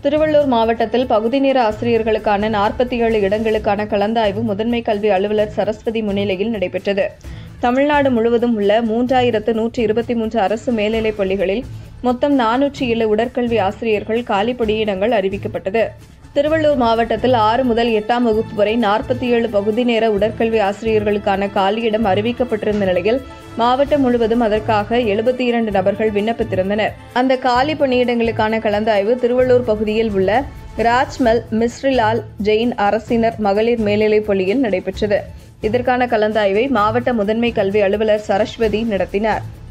திருவள்ளூர் மாவட்டத்தில் பகுதி நேர ஆசிரியர்களுக்கான நாற்பத்தி ஏழு இடங்களுக்கான கலந்தாய்வு முதன்மை கல்வி அலுவலர் சரஸ்வதி முன்னிலையில் நடைபெற்றது தமிழ்நாடு முழுவதும் உள்ள மூன்றாயிரத்து நூற்றி இருபத்தி மூன்று அரசு மேல்நிலைப் பள்ளிகளில் மொத்தம் நானூற்றி ஏழு உடற்கல்வி ஆசிரியர்கள் காலி பணியிடங்கள் அறிவிக்கப்பட்டது திருவள்ளூர் மாவட்டத்தில் ஆறு முதல் எட்டாம் வகுப்பு வரை நாற்பத்தி ஏழு பகுதி நேர உடற்கல்வி ஆசிரியர்களுக்கான காலியிடம் அறிவிக்கப்பட்டிருந்த நிலையில் மாவட்டம் முழுவதும் அதற்காக எழுபத்தி இரண்டு நபர்கள் விண்ணப்பித்திருந்தனர் அந்த காலி பணியிடங்களுக்கான கலந்தாய்வு திருவள்ளூர் பகுதியில் உள்ள ராஜ்மல் மிஸ்ரிலால் ஜெயின் அரசினர் மகளிர் மேல்நிலைப் பள்ளியில் நடைபெற்றது இதற்கான கலந்தாய்வை மாவட்ட முதன்மை கல்வி அலுவலர் சரஸ்வதி நடத்தினார்